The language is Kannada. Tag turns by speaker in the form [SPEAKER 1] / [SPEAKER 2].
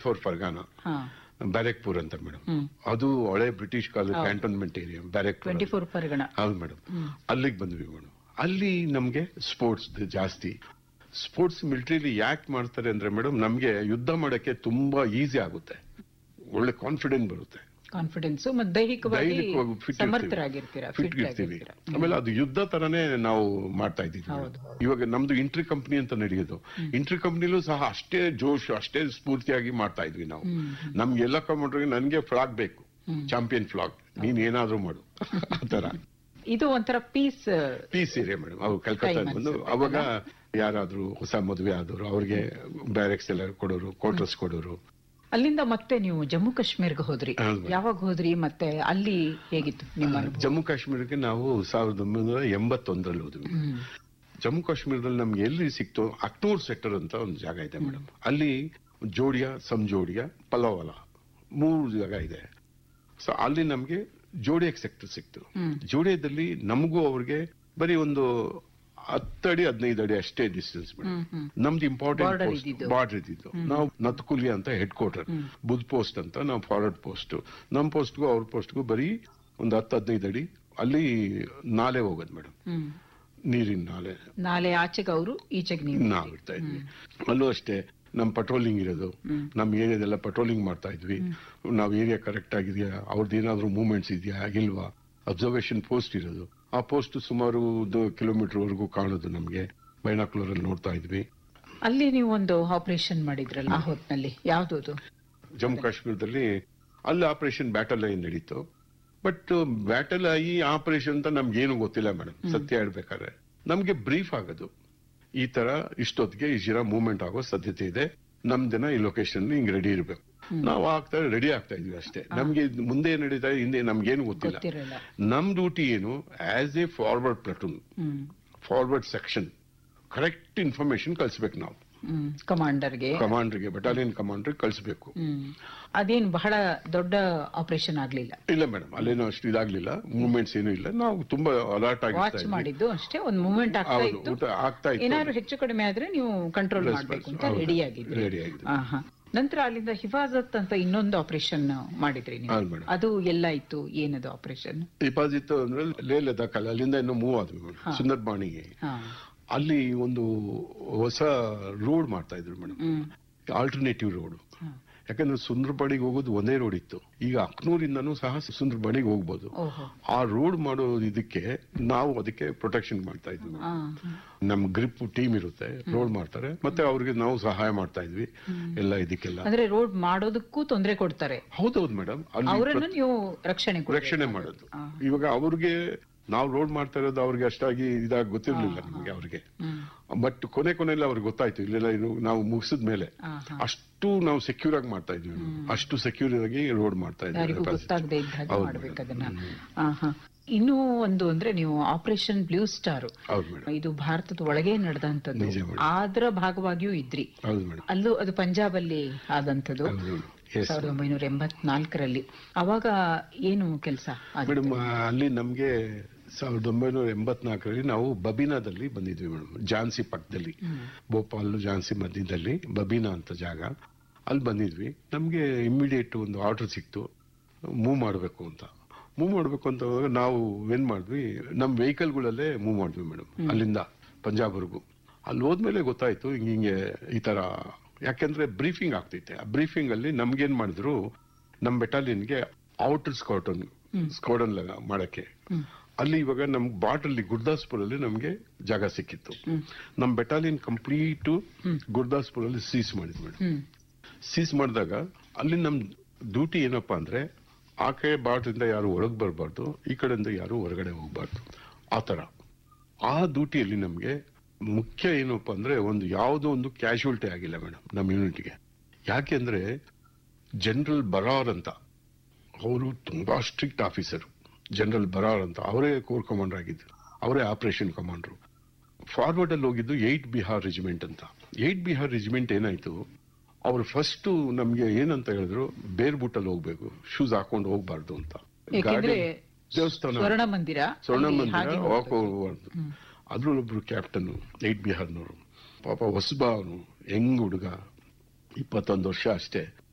[SPEAKER 1] ಫೋರ್ ಫರ್ಗಾನ
[SPEAKER 2] ಹಾ
[SPEAKER 1] ಬ್ಯಾರೆಕ್ಪುರ್ ಅಂತ ಮೇಡಮ್
[SPEAKER 2] ಹ್ಮ್
[SPEAKER 1] ಅದು ಹಳೆ ಬ್ರಿಟಿಷ್ ಕಾಲದ cantonment area Barrackpore
[SPEAKER 2] twenty four Pargana
[SPEAKER 1] ಹೌದು ಮೇಡಮ್ ಅಲ್ಲಿಗೆ ಬಂದ್ವಿ ಮೇಡಮ್ ಅಲ್ಲಿ ನಮ್ಗೆ ಸ್ಪೋರ್ಟ್ಸ್ ಜಾಸ್ತಿ ಸ್ಪೋರ್ಟ್ಸ್ ಮಿಲಿಟರಿಲಿ ಯಾಕೆ ಮಾಡ್ತಾರೆ ಅಂದ್ರೆ ಮೇಡಮ್ ನಮ್ಗೆ ಯುದ್ಧ ಮಾಡಕ್ಕೆ ತುಂಬಾ ಈಸಿ ಆಗುತ್ತೆ ಒಳ್ಳೆ ಕಾನ್ಫಿಡೆಂಟ್ ಬರುತ್ತೆ
[SPEAKER 2] ಕಾನ್ಫಿಡೆನ್ಸ್ ಮತ್ತೆ ದೈಹಿಕವಾಗಿ
[SPEAKER 1] ದೈಹಿಕವಾಗಿ fit
[SPEAKER 2] ಸಮರ್ಥರಾಗಿರ್ತೀರಾ
[SPEAKER 1] ಫಿಟ್
[SPEAKER 2] ಫಿಟ್
[SPEAKER 1] ಇರ್ತೀವಿ
[SPEAKER 2] ಆಗಿರ್ತೀರಾ
[SPEAKER 1] ಆಮೇಲೆ ಅದು ಯುದ್ಧ ತರನೇ ನಾವು ಮಾಡ್ತಾ ಇದ್ದೀವಿ
[SPEAKER 2] ಹೌದು,
[SPEAKER 1] ಇವಾಗ ನಮ್ದು ಇಂಟ್ರಿ ಕಂಪನಿ ಅಂತ ನಡೆಯೋದು ಇಂಟ್ರಿ ಕಂಪನಿಲೂ ಸಹ ಅಷ್ಟೇ ಜೋಶ್ ಅಷ್ಟೇ ಸ್ಫೂರ್ತಿಯಾಗಿ ಮಾಡ್ತಾ ಇದ್ವಿ ನಾವು ನಮ್ಗೆ ಎಲ್ಲ ಕಮಾಂಡ್ರಿಗೆ ನನ್ಗೆ ಫ್ಲಾಗ್ ಬೇಕು ಚಾಂಪಿಯನ್ ಫ್ಲಾಗ್ ನೀನ್ ಏನಾದ್ರೂ ಮಾಡು ಆತರ
[SPEAKER 2] ಇದು ಒಂಥರ ಪೀಸ್
[SPEAKER 1] ಪೀಸ್ ಏರಿಯಾ ಮೇಡಮ್ ಅವ್ರು ಕಲ್ಕತ್ತಾ
[SPEAKER 2] Time
[SPEAKER 1] ಬಂದು
[SPEAKER 2] ಅನ್ಸುತ್ತೆ
[SPEAKER 1] ಅವಾಗ ಯಾರಾದ್ರೂ ಹೊಸ ಮದುವೆ ಆದವರು ಅವ್ರಿಗೆ ಬ್ಯಾರೆಕ್ಸ್ ಎಲ್ಲ ಕೊಡೋರು ಕ್ವಾರ್ಟರ್ಸ್ ಕೊಡೋರು
[SPEAKER 2] ಅಲ್ಲಿಂದ ಮತ್ತೆ ನೀವು ಜಮ್ಮು ಕಾಶ್ಮೀರ್ಗೆ ಹೋದ್ರಿ
[SPEAKER 1] ಹೌದು ಮೇಡಮ್.
[SPEAKER 2] ಯಾವಾಗ ಹೋದ್ರಿ ಮತ್ತೆ ಅಲ್ಲಿ ಹೇಗಿತ್ತು ನಿಮ್ಮ ಅನುಭವ?
[SPEAKER 1] ಜಮ್ಮು ಕಾಶ್ಮೀರಕ್ಕೆ ನಾವು ಸಾವಿರದ ಒಂಬೈನೂರ ಎಂಬತ್ತೊಂದರಲ್ಲಿ ಹೋದ್ವಿ
[SPEAKER 2] ಹ್ಮ್.
[SPEAKER 1] ಜಮ್ಮು ಕಾಶ್ಮೀರದಲ್ಲಿ ನಮ್ಗೆ ಎಲ್ಲಿ ಸಿಕ್ತು ಅಕ್ನೂರ್ ಸೆಕ್ಟರ್ ಅಂತ ಒಂದು ಜಾಗ ಇದೆ ಮೇಡಮ್ ಅಲ್ಲಿ ಜೋಡಿಯಾ ಸಂಜೋಡಿಯಾ ಪಲವಲ ಮೂರು ಜಾಗ ಇದೆ ಸೊ ಅಲ್ಲಿ ನಮ್ಗೆ ಜೋಡಿಯಾಕ್ ಸೆಕ್ಟರ್ ಸಿಕ್ತು ಜೋಡಿಯಾದಲ್ಲಿ ನಮಗೂ ಅವ್ರಿಗೆ ಬರೀ ಒಂದು ಹತ್ತಡಿ ಹದಿನೈದು ಅಡಿ ಅಷ್ಟೇ ಡಿಸ್ಟೆನ್ಸ್ ಮೇಡಮ್
[SPEAKER 2] ಹ್ಮ್, ಹ್ಮ್.
[SPEAKER 1] ನಮ್ದು ಇಂಪಾರ್ಟೆಂಟ್
[SPEAKER 2] Border
[SPEAKER 1] ಪೋಸ್ಟ್
[SPEAKER 2] ಇದ್ದಿದ್ದು.
[SPEAKER 1] ಬಾರ್ಡರ್ ಇದ್ದಿದ್ದು ನಾವು ನತ್ಕುಲಿ ಅಂತ ಹೆಡ್ ಕ್ವಾರ್ಟರ್ ಬುದ್ ಪೋಸ್ಟ್ ಅಂತ ನಾವು ಫಾರ್ವರ್ಡ್ ಪೋಸ್ಟ್ ನಮ್ ಪೋಸ್ಟ್ಗೂ ಅವ್ರ ಪೋಸ್ಟ್ಗೂ ಬರೀ ಒಂದು ಹತ್ತು ಹದಿನೈದು ಅಡಿ ಅಲ್ಲಿ ನಾಲೆ ಹೋಗೋದು ಮೇಡಮ್
[SPEAKER 2] ಹ್ಮ್
[SPEAKER 1] ನೀರಿನ ನಾಲೆ
[SPEAKER 2] ನಾಳೆ ಆಚೆಗೆ ಅವರು ಈಚೆಗೆ ನೀವು
[SPEAKER 1] ನಾವ್ ಇರ್ತಾ ಇದ್ವಿ ಅಲ್ಲೂ ಅಷ್ಟೇ ನಮ್ ಪಟ್ರೋಲಿಂಗ್ ಇರೋದು ನಮ್ ಏರಿಯಾದೆಲ್ಲ ಪಟ್ರೋಲಿಂಗ್ ಮಾಡ್ತಾ ಇದ್ವಿ ನಾವ್ ಏರಿಯಾ ಕರೆಕ್ಟ್ ಆಗಿದೆಯಾ ಅವ್ರದ್ದು ಏನಾದ್ರು ಮೂವ್ಮೆಂಟ್ಸ್ ಇದೆಯಾ ಇಲ್ವಾ ಅಬ್ಸರ್ವೇಷನ್ ಪೋಸ್ಟ್ ಇರೋದು ಆ ಪೋಸ್ಟ್ ಸುಮಾರು ಒಂದು ಕಿಲೋಮೀಟರ್ ವರೆಗೂ ಕಾಣೋದು ನಮ್ಗೆ ಬೈನಾಕ್ಯುಲರ್ ಅಲ್ಲಿ ನೋಡ್ತಾ ಇದ್ವಿ
[SPEAKER 2] ಅಲ್ಲಿ ನೀವು ಒಂದು ಆಪರೇಷನ್ ಮಾಡಿದ್ರಲ್ಲ ಆ ಹೊತ್ನಲ್ಲಿ ಯಾವ್ದು
[SPEAKER 1] ಜಮ್ಮು ಕಾಶ್ಮೀರದಲ್ಲಿ ಅಲ್ಲಿ ಆಪರೇಷನ್ ಬ್ಯಾಟಲ್ ಏನ್ ನಡೀತು ಬಟ್ ಬ್ಯಾಟಲ್ ಈ ಆಪರೇಷನ್ ಅಂತ ನಮ್ಗೆ ಏನು ಗೊತ್ತಿಲ್ಲ ಮೇಡಮ್ ಸತ್ಯ ಹೇಳ್ಬೇಕಾದ್ರೆ ನಮ್ಗೆ ಬ್ರೀಫ್ ಆಗೋದು ಈ ತರ ಇಷ್ಟೊತ್ತಿಗೆ ಈ ಜೀರಾ ಮೂವ್ಮೆಂಟ್ ಆಗೋ ಸಾಧ್ಯತೆ ಇದೆ ನಮ್ ಜನ ಈ ಲೊಕೇಶನ್ ಹಿಂಗ್ ರೆಡಿ ಇರ್ಬೇಕು ನಾವು ಆಗ್ತಾ ರೆಡಿ ಆಗ್ತಾ ಇದ್ವಿ ಅಷ್ಟೇ ನಮ್ಗೆ ಇದ್ ಮುಂದೆ ಏನ್ ನಡೀತಾ ಇದೆ, ಹಿಂದೆ ನಮ್ಗೇನು ಗೊತ್ತಿಲ್ಲ
[SPEAKER 2] ಗೊತ್ತಿರಲ್ಲ
[SPEAKER 1] ನಮ್ ಡ್ಯೂಟಿ ಏನು as a forward platoon
[SPEAKER 2] hmm
[SPEAKER 1] forward section correct information ಕಳಿಸ್ಬೇಕು ನಾವು
[SPEAKER 2] ಹ್ಮ್ ಕಮಾಂಡರ್ಗೆ
[SPEAKER 1] ಕಮಾಂಡರ್ಗೆ ಬಟಾಲಿಯನ್ ಕಮಾಂಡರ್ ಕಳಿಸ್ಬೇಕು
[SPEAKER 2] ಹ್ಮ್ ಅದೇನ್ ಬಹಳ ದೊಡ್ಡ ಆಪರೇಷನ್ ಆಗ್ಲಿಲ್ಲ
[SPEAKER 1] ಇಲ್ಲ ಮೇಡಮ್ ಅಲ್ಲೇನು ಅಷ್ಟು ಇದಾಗ್ಲಿಲ್ಲ ಮೂವ್ಮೆಂಟ್ಸ್ ಏನು ಇಲ್ಲ ನಾವು ತುಂಬಾ ಅಲರ್ಟ್ ಆಗಿರ್ತಾ
[SPEAKER 2] ವಾಚ್
[SPEAKER 1] ಇದ್ವಿ
[SPEAKER 2] ಮಾಡಿದ್ದು ಅಷ್ಟೇ ಒಂದು ಮೂವ್ಮೆಂಟ್ ಆಗ್ತಾ
[SPEAKER 1] ಹೌದು
[SPEAKER 2] ಇತ್ತು
[SPEAKER 1] ಊಟ ಆಗ್ತಾ ಇತ್ತು
[SPEAKER 2] ಏನಾದ್ರು ಹೆಚ್ಚು ಕಡಿಮೆ ಆದ್ರೆ ನೀವು ಕಂಟ್ರೋಲ್ ಮಾಡ್ಬೇಕು ಅಂತ
[SPEAKER 1] ಹೌದು.
[SPEAKER 2] ರೆಡಿ ಆಗಿದ್ರಿ
[SPEAKER 1] ರೆಡಿ ಆಗಿದ್ವಿ
[SPEAKER 2] ಆಹಾ. ನಂತರ ಅಲ್ಲಿಂದ ಹಿಫಾಜತ್ ಅಂತ ಇನ್ನೊಂದು ಆಪರೇಷನ್ ಮಾಡಿದ್ರಿ ನೀವು
[SPEAKER 1] ಹೌದು ಮೇಡಮ್
[SPEAKER 2] ಅದು ಎಲ್ಲ ಇತ್ತು ಏನದು ಆಪರೇಷನ್
[SPEAKER 1] ಡಿಪಾಸಿಟ್ ಅಂದ್ರೆ ಲೇ ಲದಾಖ್ ಅಲ್ಲಿಂದ ಇನ್ನು ಮೂವ್ ಆದ್ವಿ ಮೇಡಮ್ ಸುಂದರ್ಬಾಣಿಗೆ
[SPEAKER 2] ಹಾ
[SPEAKER 1] ಅಲ್ಲಿ ಒಂದು ಹೊಸ ರೋಡ್ ಮಾಡ್ತಾ ಇದ್ರು ಮೇಡಮ್
[SPEAKER 2] ಹ್ಮ್
[SPEAKER 1] ಆಲ್ಟರ್ನೇಟಿವ್ ರೋಡ್
[SPEAKER 2] ಹಾ.
[SPEAKER 1] ಯಾಕಂದ್ರೆ ಸುಂದರಬಾಣಿಗೆ ಹೋಗೋದು ಒಂದೇ ರೋಡ್ ಇತ್ತು ಈಗ ಅಕ್ನೂರಿಂದನೂ ಸಹ ಸುಂದರಬಾಣಿಗೆ ಹೋಗ್ಬೋದು
[SPEAKER 2] ಓಹೋ
[SPEAKER 1] ಆ ರೋಡ್ ಮಾಡೋ ಇದಕ್ಕೆ ನಾವು ಅದಕ್ಕೆ ಪ್ರೊಟೆಕ್ಷನ್ ಮಾಡ್ತಾ ಇದ್ವಿ madam.
[SPEAKER 2] ಆ,
[SPEAKER 1] ನಮ್ ಗ್ರಿಪ್ ಟೀಮ್ ಇರುತ್ತೆ ರೋಡ್ ಮಾಡ್ತಾರೆ ಮತ್ತೆ ಅವ್ರಿಗೆ ನಾವು ಸಹಾಯ ಮಾಡ್ತಾ ಇದ್ವಿ ಎಲ್ಲ ಇದಕ್ಕೆಲ್ಲ
[SPEAKER 2] ಅಂದ್ರೆ ರೋಡ್ ಮಾಡೋದಕ್ಕೂ ತೊಂದರೆ ಕೊಡ್ತಾರೆ
[SPEAKER 1] ಹೌದೌದು ಮೇಡಮ್ ಅಲ್ಲಿ
[SPEAKER 2] ಅವರನ್ನು ನೀವು ರಕ್ಷಣೆ ಕೊಡ್ಬೇಕು.
[SPEAKER 1] ರಕ್ಷಣೆ ಮಾಡೋದು ಇವಾಗ ಅವ್ರಿಗೆ ನಾವು ರೋಡ್ ಮಾಡ್ತಾ ಇರೋದು ಅವ್ರಿಗೆ ಅಷ್ಟಾಗಿ ಇದಾಗಿ ಗೊತ್ತಿರ್ಲಿಲ್ಲ ನಮಗೆ ಅವ್ರಿಗೆ
[SPEAKER 2] ಹ್ಮ್
[SPEAKER 1] ಬಟ್ ಕೊನೆ ಕೊನೆಯಲ್ಲಿ ಅವ್ರಿಗೆ ಗೊತ್ತಾಯ್ತು ಇಲ್ಲೆಲ್ಲ ಇದು ನಾವು ಮುಗಿಸಿದ ಮೇಲೆ
[SPEAKER 2] ಆ, ಹಾ.
[SPEAKER 1] ಅಷ್ಟು ನಾವು ಸೆಕ್ಯೂರ್ ಆಗಿ ಮಾಡ್ತಾ ಇದ್ವಿ ನಾವು. ಅಷ್ಟು ಸೆಕ್ಯೂರ್ ಆಗಿ ರೋಡ್ ಮಾಡ್ತಾ
[SPEAKER 2] ಯಾರಿಗೂ
[SPEAKER 1] ಇದ್ವಿ
[SPEAKER 2] ಗೊತ್ತಾಗದೆ ಇದ್ದ ಹಾಗೆ
[SPEAKER 1] ಹೌದು
[SPEAKER 2] ಮಾಡ್ಬೇಕು
[SPEAKER 1] madam.
[SPEAKER 2] ಅದನ್ನ ಆಹಾ. ಇನ್ನೂ ಒಂದು ಅಂದ್ರೆ ನೀವು ಆಪರೇಷನ್ ಬ್ಲೂ ಸ್ಟಾರ್
[SPEAKER 1] ಹೌದು ಮೇಡಮ್
[SPEAKER 2] ಇದು ಭಾರತದ ಒಳಗೆ ನಡೆದಂತದ್ದು
[SPEAKER 1] ನಿಜ madam.
[SPEAKER 2] ಅದರ ಭಾಗವಾಗಿಯೂ ಇದ್ರಿ
[SPEAKER 1] ಹೌದು ಮೇಡಮ್
[SPEAKER 2] ಅಲ್ಲೂ ಅದು ಪಂಜಾಬ್ ಅಲ್ಲಿ ಆದಂತದ್ದು
[SPEAKER 1] ಹೌದು ಎಸ್
[SPEAKER 2] ಸಾವಿರದ ಒಂಬೈನೂರ ಎಂಬತ್ನಾಲ್ಕರಲ್ಲಿ ಅವಾಗ ಏನು ಕೆಲಸ
[SPEAKER 1] ಮೇಡಮ್ ಅಲ್ಲಿ ನಮ್ಗೆ ಸಾವಿರದ ಒಂಬೈನೂರ ಎಂಬತ್ನಾಲ್ಕರಲ್ಲಿ ನಾವು ಬಬೀನಾದಲ್ಲಿ ಬಂದಿದ್ವಿ ಮೇಡಮ್ ಝಾನ್ಸಿ ಪಕ್ಕದಲ್ಲಿ ಭೋಪಾಲ್ ಝಾನ್ಸಿ ಮಧ್ಯದಲ್ಲಿ ಬಬೀನಾ ಅಂತ ಜಾಗ ಅಲ್ಲಿ ಬಂದಿದ್ವಿ ನಮ್ಗೆ ಇಮ್ಮಿಡಿಯೇಟ್ ಒಂದು ಆರ್ಡರ್ ಸಿಕ್ತು ಮೂವ್ ಮಾಡಬೇಕು ಅಂತ ಮೂವ್ ಮಾಡಬೇಕು ಅಂತ ಹೋದಾಗ ನಾವು ಏನ್ ಮಾಡಿದ್ವಿ ನಮ್ಮ ವೆಹಿಕಲ್ಗಳಲ್ಲೇ ಮೂವ್ ಮಾಡಿದ್ವಿ ಮೇಡಮ್ ಅಲ್ಲಿಂದ ಪಂಜಾಬ್ವರೆಗೂ ಅಲ್ಲಿ ಹೋದ್ಮೇಲೆ ಗೊತ್ತಾಯ್ತು ಹಿಂಗೆ ಹಿಂಗೆ ಈ ತರ ಯಾಕೆಂದ್ರೆ ಬ್ರೀಫಿಂಗ್ ಆಗ್ತೈತೆ ಆ ಬ್ರೀಫಿಂಗ್ ಅಲ್ಲಿ ನಮ್ಗೇನ್ ಮಾಡಿದ್ರು ನಮ್ ಬೆಟಾಲಿಯನ್ಗೆ ಔಟರ್ ಸ್ಕಾಟನ್ ಸ್ಕಾಡನ್ ಮಾಡಕ್ಕೆ ಅಲ್ಲಿ ಇವಾಗ ನಮ್ ಬಾರ್ಡರ್ ಗುರ್ದಾಸ್ಪುರಲ್ಲಿ ನಮ್ಗೆ ಜಾಗ ಸಿಕ್ಕಿತ್ತು ನಮ್ ಬೆಟಾಲಿಯನ್ ಕಂಪ್ಲೀಟ್ ಗುರ್ದಾಸ್ಪುರಲ್ಲಿ ಸೀಸ್ ಮಾಡಿದ್ವಿ ಮೇಡಮ್
[SPEAKER 2] ಹ್ಮ್
[SPEAKER 1] ಸೀಸ್ ಮಾಡಿದಾಗ ಅಲ್ಲಿ ನಮ್ ಡ್ಯೂಟಿ ಏನಪ್ಪಾ ಅಂದ್ರೆ ಆ ಕಡೆ ಬಾರ್ಡ್ರಿಂದ ಯಾರು ಒಳಗ್ ಬರಬಾರ್ದು ಈ ಕಡೆಯಿಂದ ಯಾರು ಹೊರಗಡೆ ಹೋಗ್ಬಾರ್ದು ಆ ತರ ಆ ಡ್ಯೂಟಿಯಲ್ಲಿ ನಮ್ಗೆ ಮುಖ್ಯ ಏನಪ್ಪಾ ಅಂದ್ರೆ ಒಂದು ಯಾವುದೋ ಒಂದು ಕ್ಯಾಶುವಲ್ಟಿ ಆಗಿಲ್ಲ ಮೇಡಮ್ ನಮ್ಮ ಯೂನಿಟ್ಗೆ ಯಾಕೆಂದ್ರೆ ಜನರಲ್ ಬರಾರ್ ಅಂತ ಅವರು ತುಂಬಾ ಸ್ಟ್ರಿಕ್ಟ್ ಆಫೀಸರ್ ಜನರಲ್ ಬರಾರ್ ಅಂತ ಅವರೇ ಕೋರ್ ಕಮಾಂಡರ್ ಆಗಿದ್ರು ಅವರೇ ಆಪರೇಷನ್ ಕಮಾಂಡರ್ ಫಾರ್ವರ್ಡ್ ಅಲ್ಲಿ ಹೋಗಿದ್ದು ಏಟ್ ಬಿಹಾರ್ ರೆಜಿಮೆಂಟ್ ಅಂತ ಏಟ್ ಬಿಹಾರ್ ರೆಜಿಮೆಂಟ್ ಏನಾಯ್ತು ಅವ್ರು ಫಸ್ಟ್ ನಮ್ಗೆ ಏನಂತ ಹೇಳಿದ್ರು ಬೇರ್ ಬುಟ್ಟಲ್ಲಿ ಹೋಗ್ಬೇಕು ಶೂಸ್ ಹಾಕೊಂಡು ಹೋಗ್ಬಾರ್ದು ಅಂತ
[SPEAKER 2] ಯಾಕೆಂದ್ರೆ
[SPEAKER 1] ಗಾಡಿ ದೇವಸ್ಥಾನ
[SPEAKER 2] ಸ್ವರ್ಣ ಮಂದಿರ
[SPEAKER 1] ಸ್ವರ್ಣ
[SPEAKER 2] ಅಲ್ಲಿ
[SPEAKER 1] ಮಂದಿರ
[SPEAKER 2] ಹಾಗೆ
[SPEAKER 1] ವಾಕ್ ಹೋಗ್ಬಾರ್ದು ಅದ್ರಲ್ಲೊಬ್ರು ಕ್ಯಾಪ್ಟನ್ ಏಟ್ ಬಿಹಾರ್ನವರು ಪಾಪ ಹೊಸಬ ಅವನು ಹೆಂಗ್ ಹುಡುಗ ಇಪ್ಪತ್ತೊಂದು ವರ್ಷ ಅಷ್ಟೇ